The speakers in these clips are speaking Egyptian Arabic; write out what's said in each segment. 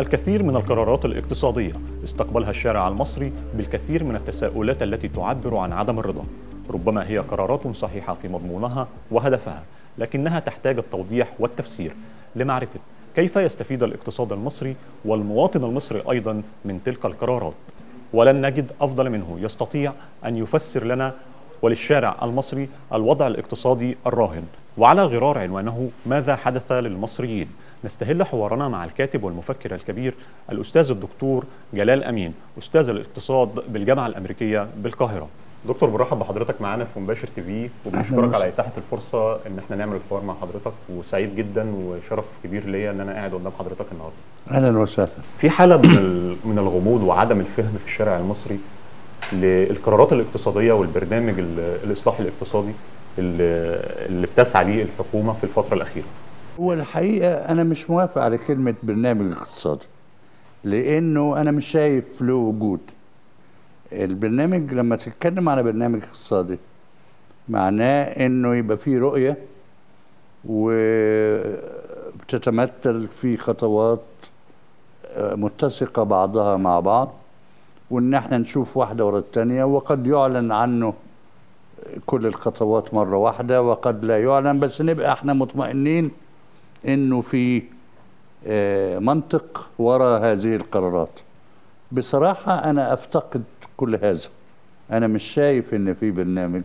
الكثير من القرارات الاقتصادية استقبلها الشارع المصري بالكثير من التساؤلات التي تعبر عن عدم الرضا ربما هي قرارات صحيحة في مضمونها وهدفها لكنها تحتاج التوضيح والتفسير لمعرفة كيف يستفيد الاقتصاد المصري والمواطن المصري أيضا من تلك القرارات ولن نجد أفضل منه يستطيع أن يفسر لنا وللشارع المصري الوضع الاقتصادي الراهن وعلى غرار عنوانه ماذا حدث للمصريين نستهل حوارنا مع الكاتب والمفكر الكبير الأستاذ الدكتور جلال أمين أستاذ الاقتصاد بالجامعة الأمريكية بالقاهرة دكتور برحب بحضرتك معانا في مباشر تي في وبنشكرك على اتاحه الفرصه ان احنا نعمل الحوار مع حضرتك وسعيد جدا وشرف كبير ليا ان انا قاعد قدام حضرتك النهارده. اهلا وسهلا. في حاله من من الغموض وعدم الفهم في الشارع المصري للقرارات الاقتصاديه والبرنامج الاصلاح الاقتصادي اللي, اللي بتسعى ليه الحكومه في الفتره الاخيره. هو الحقيقه انا مش موافق على كلمه برنامج اقتصادي لانه انا مش شايف له وجود. البرنامج لما تتكلم على برنامج اقتصادي معناه انه يبقى فيه رؤيه وبتتمثل في خطوات متسقه بعضها مع بعض وان احنا نشوف واحده ورا الثانيه وقد يعلن عنه كل الخطوات مره واحده وقد لا يعلن بس نبقى احنا مطمئنين انه في منطق وراء هذه القرارات بصراحه انا افتقد كل هذا انا مش شايف ان في برنامج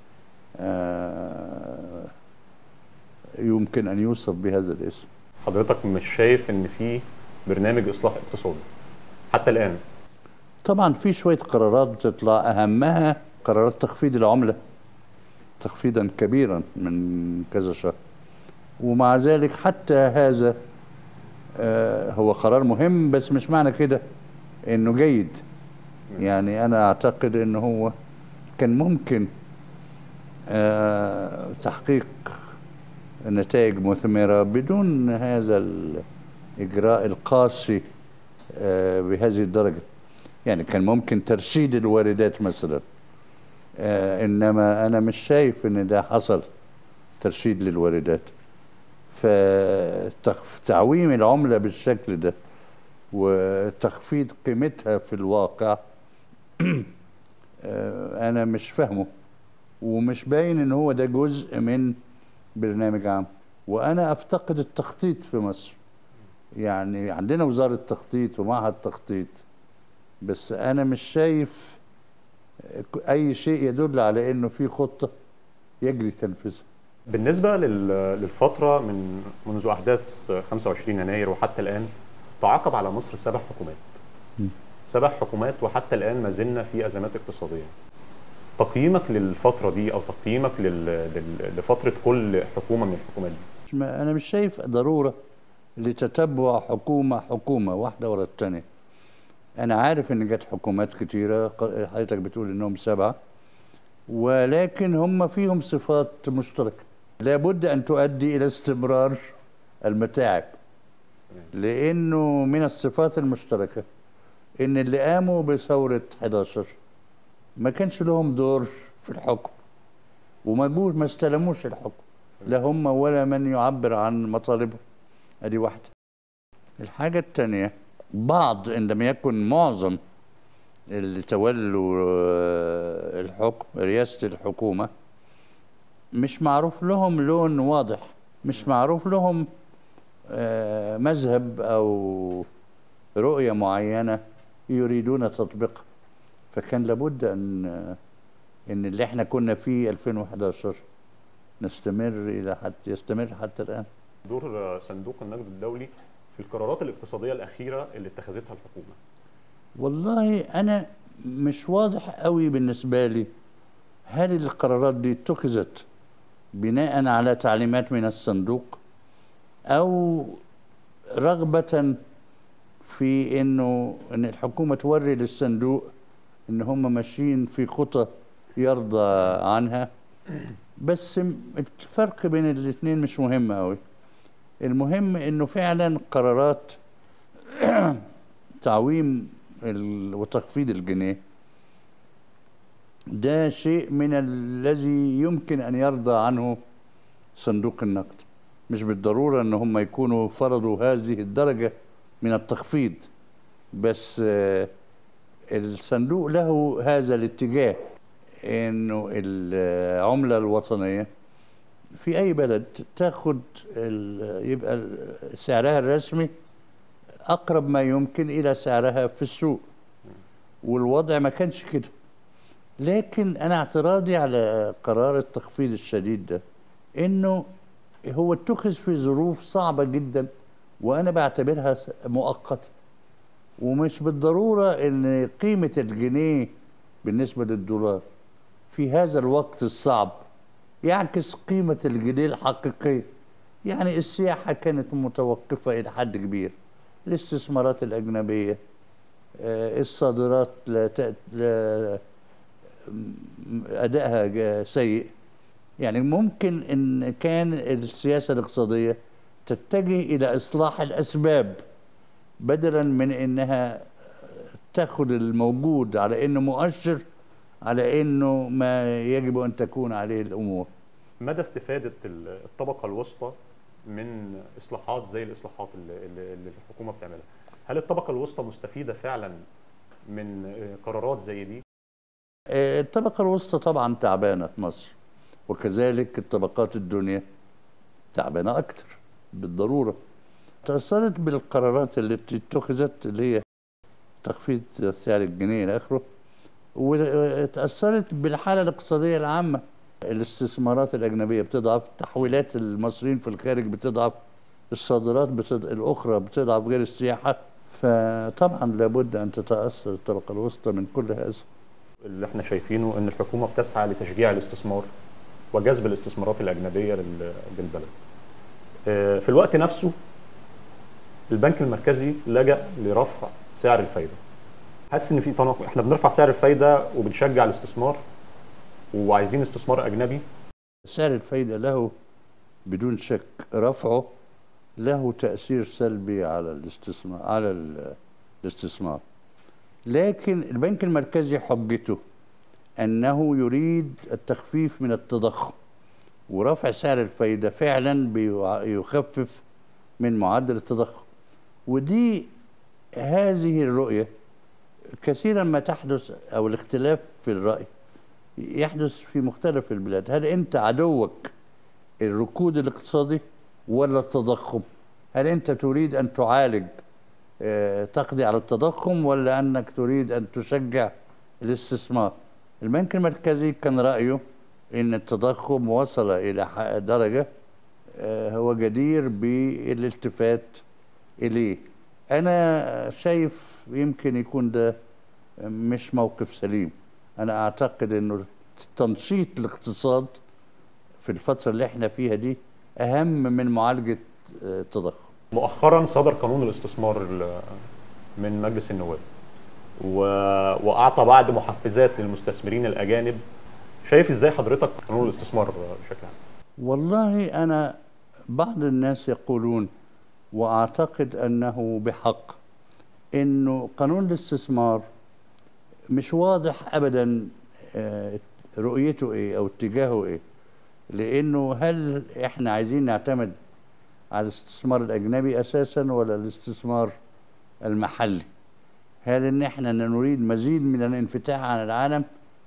آه يمكن ان يوصف بهذا الاسم حضرتك مش شايف ان في برنامج اصلاح اقتصادي حتى الان طبعا في شويه قرارات بتطلع اهمها قرارات تخفيض العمله تخفيضا كبيرا من كذا شهر ومع ذلك حتى هذا آه هو قرار مهم بس مش معنى كده انه جيد يعني انا اعتقد ان هو كان ممكن آه تحقيق نتائج مثمره بدون هذا الاجراء القاسي آه بهذه الدرجه يعني كان ممكن ترشيد الواردات مثلا آه انما انا مش شايف ان ده حصل ترشيد للواردات فتعويم العمله بالشكل ده وتخفيض قيمتها في الواقع انا مش فاهمه ومش باين ان هو ده جزء من برنامج عام وانا افتقد التخطيط في مصر يعني عندنا وزاره تخطيط ومعهد تخطيط بس انا مش شايف اي شيء يدل على انه في خطه يجري تنفيذها بالنسبه للفتره من منذ احداث 25 يناير وحتى الان تعاقب على مصر سبع حكومات سبع حكومات وحتى الان ما زلنا في ازمات اقتصاديه تقييمك للفتره دي او تقييمك لل... لل... لفتره كل حكومه من الحكومات دي انا مش شايف ضروره لتتبع حكومه حكومه واحده ورا الثانيه انا عارف ان جت حكومات كتيره حضرتك بتقول انهم سبعه ولكن هم فيهم صفات مشتركه لابد ان تؤدي الى استمرار المتاعب لانه من الصفات المشتركه ان اللي قاموا بثوره 11 ما كانش لهم دور في الحكم وما جوش ما استلموش الحكم لا هم ولا من يعبر عن مطالبهم ادي واحده الحاجه الثانيه بعض ان لم يكن معظم اللي تولوا الحكم رئاسه الحكومه مش معروف لهم لون واضح مش معروف لهم مذهب او رؤيه معينه يريدون تطبيقها فكان لابد ان ان اللي احنا كنا فيه 2011 نستمر الى حتى يستمر حتى الان دور صندوق النقد الدولي في القرارات الاقتصاديه الاخيره اللي اتخذتها الحكومه والله انا مش واضح قوي بالنسبه لي هل القرارات دي اتخذت بناء على تعليمات من الصندوق او رغبه في انه ان الحكومه توري للصندوق ان هم ماشيين في خطى يرضى عنها بس الفرق بين الاثنين مش مهم قوي المهم انه فعلا قرارات تعويم وتخفيض الجنيه ده شيء من الذي يمكن ان يرضى عنه صندوق النقد مش بالضروره ان هم يكونوا فرضوا هذه الدرجه من التخفيض بس آه، الصندوق له هذا الاتجاه انه العمله الوطنيه في اي بلد تاخد ال- يبقى ال- سعرها الرسمي اقرب ما يمكن الى سعرها في السوق والوضع ما كانش كده لكن انا اعتراضي على قرار التخفيض الشديد ده انه هو اتخذ في ظروف صعبه جدا وانا بعتبرها س- مؤقته ومش بالضروره ان قيمه الجنيه بالنسبه للدولار في هذا الوقت الصعب يعكس قيمه الجنيه الحقيقيه يعني السياحه كانت متوقفه الى حد كبير الاستثمارات الاجنبيه آه، الصادرات لا, تأت لا م- ادائها جا- سيء يعني ممكن ان كان السياسه الاقتصاديه تتجه الى اصلاح الاسباب بدلا من انها تاخد الموجود على انه مؤشر على انه ما يجب ان تكون عليه الامور مدى استفادة ال- الطبقة الوسطى من إصلاحات زي الإصلاحات اللي, اللي اللي الحكومة بتعملها هل الطبقة الوسطى مستفيدة فعلا من آه، قرارات زي دي؟ آه، الطبقة الوسطى طبعا تعبانة في مصر وكذلك الطبقات الدنيا تعبانة أكتر بالضرورة تأثرت بالقرارات التي اتخذت اللي هي تخفيض سعر الجنيه إلى آخره وتأثرت بالحالة الاقتصادية العامة الاستثمارات الأجنبية بتضعف تحويلات المصريين في الخارج بتضعف الصادرات بتض... الأخرى بتضعف غير السياحة فطبعا لابد أن تتأثر الطبقة الوسطى من كل هذا اللي احنا شايفينه ان الحكومة بتسعى لتشجيع الاستثمار وجذب الاستثمارات الأجنبية لل- للبلد آه، في الوقت نفسه البنك المركزي لجأ لرفع سعر الفايدة حاسس ان في تناقض احنا بنرفع سعر الفايدة وبنشجع الاستثمار وعايزين استثمار أجنبي سعر الفايدة له بدون شك رفعه له تأثير سلبي على الاستثمار على ال- الاستثمار لكن البنك المركزي حجته أنه يريد التخفيف من التضخم ورفع سعر الفايدة فعلا بيع- يخفف من معدل التضخم ودي هذه الرؤية كثيرا ما تحدث أو الاختلاف في الرأي يحدث في مختلف البلاد هل أنت عدوك الركود الاقتصادي ولا التضخم هل أنت تريد أن تعالج آه، تقضي على التضخم ولا أنك تريد أن تشجع الاستثمار البنك المركزي كان رأيه أن التضخم وصل إلى ح- درجة آه، هو جدير بالالتفات إليه أنا شايف يمكن يكون ده مش موقف سليم أنا أعتقد أنه تنشيط الاقتصاد في الفترة اللي احنا فيها دي أهم من معالجة آه، التضخم مؤخرا صدر قانون الاستثمار ال- من مجلس النواب و... واعطى بعض محفزات للمستثمرين الاجانب شايف ازاي حضرتك قانون الاستثمار بشكل عام والله أنا بعض الناس يقولون وأعتقد أنه بحق أنه قانون الاستثمار مش واضح أبدا آه، رؤيته إيه أو اتجاهه إيه لأنه هل إحنا عايزين نعتمد على الاستثمار الأجنبي أساسا ولا الاستثمار المحلي هل إن إحنا نريد مزيد من الانفتاح على العالم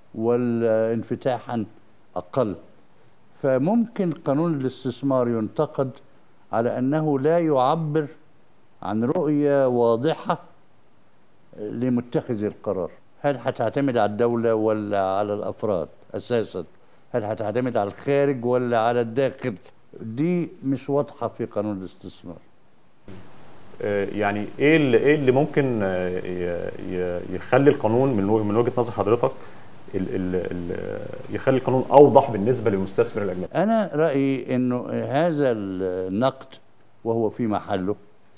ولا انفتاحا أقل فممكن قانون الاستثمار ينتقد على انه لا يعبر عن رؤيه واضحه لمتخذ القرار هل هتعتمد على الدوله ولا على الافراد اساسا هل هتعتمد على الخارج ولا على الداخل دي مش واضحه في قانون الاستثمار آه، يعني ايه اللي ايه اللي ممكن آه، ي- ي- يخلي القانون من و- من وجهه نظر حضرتك ال ال ال يخلي القانون اوضح بالنسبه للمستثمر الاجنبي أنا رأيي أنه هذا النقد وهو في محله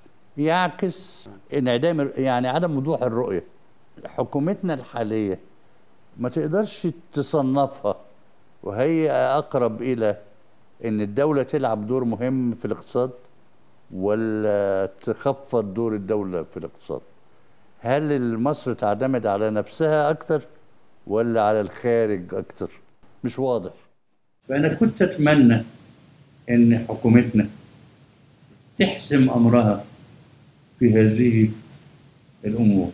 يعكس انعدام يعني عدم وضوح الرؤية حكومتنا الحالية ما تقدرش تصنفها وهي أقرب إلى أن الدولة تلعب دور مهم في الاقتصاد ولا تخفض دور الدولة في الاقتصاد هل مصر تعتمد على نفسها أكتر ولا على الخارج أكتر مش واضح فأنا كنت أتمنى إن حكومتنا تحسم أمرها في هذه الأمور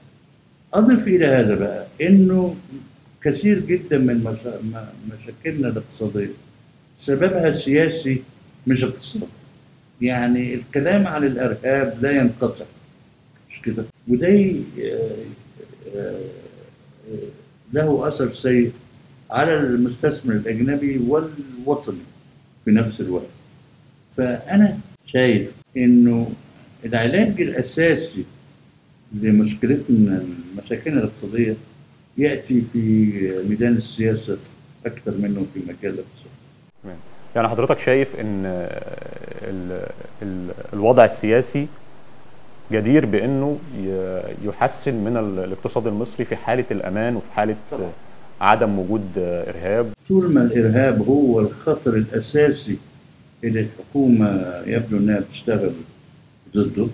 أضف إلى هذا بقى إنه كثير جدا من مشا- م- مشاكلنا الاقتصادية سببها سياسي مش اقتصادي يعني الكلام عن الإرهاب لا ينقطع مش كده وده ي- آه، آه، له أثر سيء على المستثمر الأجنبي والوطني في نفس الوقت فأنا شايف إنه العلاج الأساسي لمشكلتنا مشاكلنا الاقتصادية يأتي في ميدان السياسة أكثر منه في مجال الاقتصاد تمام. يعني حضرتك شايف ان ال ال الوضع السياسي جدير بانه ي- يحسن من ال- الاقتصاد المصري في حاله الامان وفي حاله طبعا. عدم وجود ارهاب طول ما الإرهاب هو الخطر الأساسي اللي الحكومة يبدو أنها بتشتغل ضده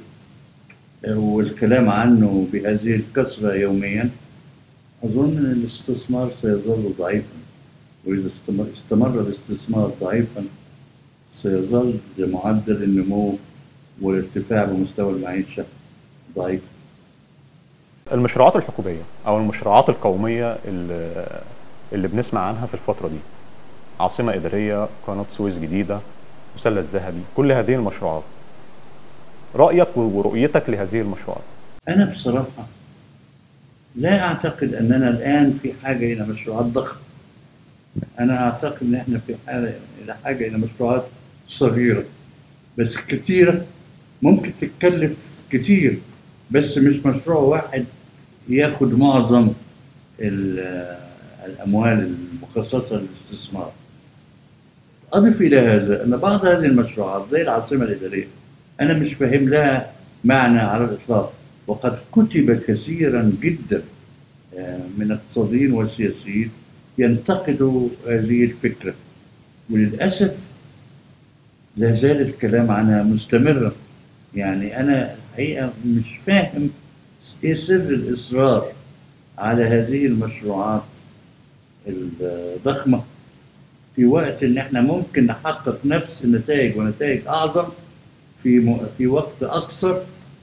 والكلام عنه بهذه الكثرة يوميا أظن أن الاستثمار سيظل ضعيفا وإذا استمر, استمر الاستثمار ضعيفا سيظل معدل النمو والارتفاع بمستوى المعيشة ضعيف المشروعات الحكوميه او المشروعات القوميه اللي, اللي بنسمع عنها في الفتره دي عاصمه اداريه قناه سويس جديده مثلث ذهبي كل هذه المشروعات رايك ورؤيتك لهذه المشروعات أنا بصراحة لا أعتقد أننا الآن في حاجة إلى مشروعات ضخمة أنا أعتقد أن إحنا في حالة إلى حاجة إلى مشروعات صغيرة بس كتيرة ممكن تتكلف كتير بس مش مشروع واحد ياخد معظم ال- الأموال المخصصة للاستثمار أضف إلى هذا أن بعض هذه المشروعات زي العاصمة الإدارية أنا مش فاهم لها معنى على الإطلاق وقد كتب كثيرا جدا آه، من اقتصاديين وسياسيين ينتقدوا هذه الفكرة وللأسف لا زال الكلام عنها مستمرا يعني أنا الحقيقة مش فاهم إيه سر الإصرار على هذه المشروعات الضخمة في وقت إن إحنا ممكن نحقق نفس النتائج ونتائج أعظم في م... في وقت أقصر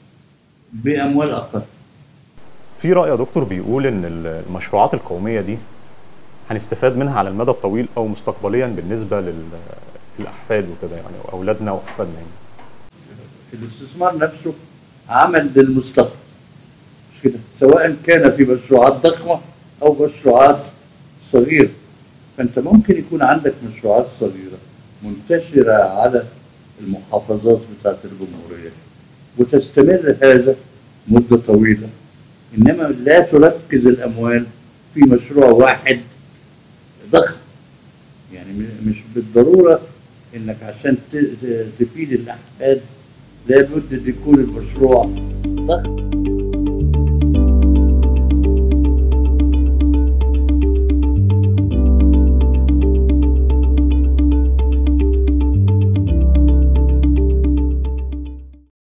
بأموال أقل في رأي يا دكتور بيقول إن المشروعات القومية دي هنستفاد منها على المدى الطويل أو مستقبليا بالنسبة لل- للأحفاد وكده يعني أولادنا وأحفادنا يعني. الاستثمار نفسه عمل للمستقبل مش كده سواء كان في مشروعات ضخمة أو مشروعات صغيرة فأنت ممكن يكون عندك مشروعات صغيرة منتشرة على المحافظات بتاعت الجمهورية وتستمر هذا مدة طويلة إنما لا تركز الأموال في مشروع واحد ضخم يعني م- مش بالضرورة إنك عشان ت- ت- تفيد الأحفاد لابد أن يكون المشروع ضخم